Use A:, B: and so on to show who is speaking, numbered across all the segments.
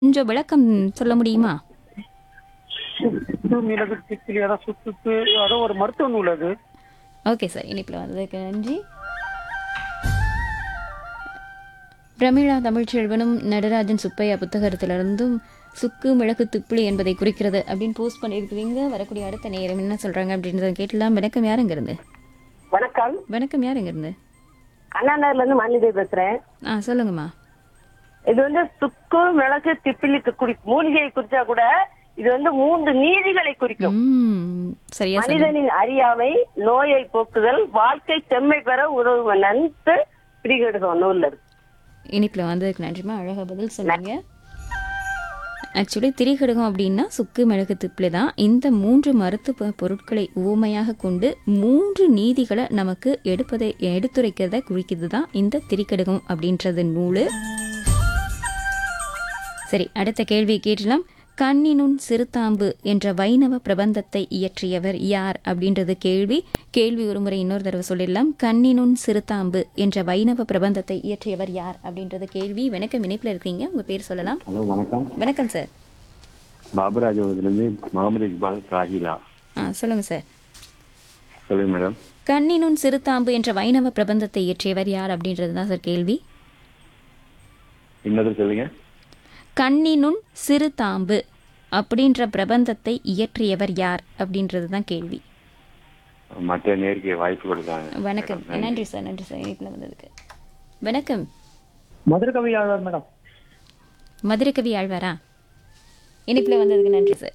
A: கொஞ்சம் விளக்கம் சொல்ல முடியுமா
B: சுத்து மிளகு திப்பிலி அதான் சுத்துத்து அதான் ஒரு மருத்துவ நூல் அது
A: ஓகே சார் இனிப்பில் வந்ததுக்கு நன்றி பிரமிழா தமிழ்ச்செல்வனும் நடராஜன் சுப்பையா புத்தகத்திலிருந்தும் சுக்கு மிளகு துப்புளி என்பதை குறிக்கிறது அப்படின்னு போஸ்ட் பண்ணியிருக்கிறீங்க வரக்கூடிய அடுத்த நேரம் என்ன சொல்றாங்க அப்படின்றத கேட்டலாம் வணக்கம் யாருங்க இருந்து
C: வணக்கம்
A: வணக்கம் யாருங்க இருந்து
C: அண்ணா நகர்ல இருந்து மாநிலை பேசுறேன்
A: ஆ சொல்லுங்கம்மா
C: இது வந்து சுக்கு மிளகு திப்பிலிக்கு குறி மூலிகையை குறிச்சா கூட இது வந்து மூன்று நீதிகளை குறிக்கும்
A: ம் சரியா சொன்னீங்க
C: மனிதனின் அறியாமை நோயை போக்குதல் வாழ்க்கை செம்மை பெற உதவும் நன்கு பிரிகெடுக்கும் நூல்ல இருக்கு
A: இனிப்பில் வந்ததுக்கு நன்றிமா அழகாக பதில் சொன்னீங்க ஆக்சுவலி திரிகடுகம் அப்படின்னா சுக்கு மிளகு திப்பிலி தான் இந்த மூன்று மருத்துவ பொருட்களை ஊமையாக கொண்டு மூன்று நீதிகளை நமக்கு எடுப்பதை எடுத்துரைக்கிறத குறிக்கிறது தான் இந்த திரிகடுகம் அப்படின்றது நூல் சரி அடுத்த கேள்வி கேட்டலாம் கண்ணினுன் சிறுதாம்பு என்ற வைணவ பிரபந்தத்தை இயற்றியவர் யார் அப்படின்றது கேள்வி கேள்வி ஒருமுறை இன்னொரு தடவை சொல்லிடலாம் கண்ணினுன் சிறுதாம்பு என்ற வைணவ பிரபந்தத்தை இயற்றியவர் யார் அப்படின்றது கேள்வி வணக்கம் இணைப்பில் இருக்கீங்க உங்க பேர் சொல்லலாம்
D: ஹலோ வணக்கம்
A: வணக்கம் சார்
D: பாபுராஜபுரத்துலேருந்து முகமது இக்பால் ராஹிலா
A: ஆ சொல்லுங்க சார்
D: சொல்லுங்க மேடம்
A: கண்ணினுன் சிறுதாம்பு என்ற வைணவ பிரபந்தத்தை இயற்றியவர் யார் அப்படின்றது தான் சார் கேள்வி
D: இன்னொரு சொல்லுங்க
A: கண்ணினுன் சிறுதாம்பு அப்படின்ற பிரபந்தத்தை இயற்றியவர் யார் அப்படின்றது தான் கேள்வி
D: மற்ற நேருக்கு வாய்ப்பு கொடுத்தாங்க
A: வணக்கம் நன்றி சார் நன்றி சார் இணைப்பில் வந்ததுக்கு வணக்கம்
B: மதுரை கவியாளர் மேடம்
A: மதுரகவி ஆழ்வாரா இனிப்பில் வந்ததுக்கு நன்றி சார்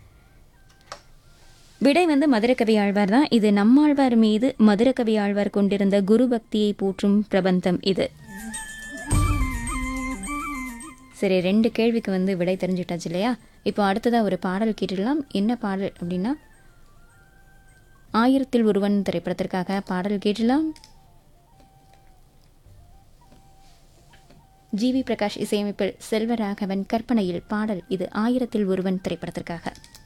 A: விடை வந்து மதுரகவி ஆழ்வார் தான் இது நம்மாழ்வார் மீது மதுரகவி ஆழ்வார் கொண்டிருந்த குரு பக்தியை போற்றும் பிரபந்தம் இது சரி ரெண்டு கேள்விக்கு வந்து விடை தெரிஞ்சுட்டாச்சு இல்லையா இப்போ அடுத்ததாக ஒரு பாடல் கேட்டுடலாம் என்ன பாடல் அப்படின்னா ஆயிரத்தில் ஒருவன் திரைப்படத்திற்காக பாடல் கேட்டலாம் ஜிவி பிரகாஷ் இசையமைப்பில் செல்வராகவன் கற்பனையில் பாடல் இது ஆயிரத்தில் ஒருவன் திரைப்படத்திற்காக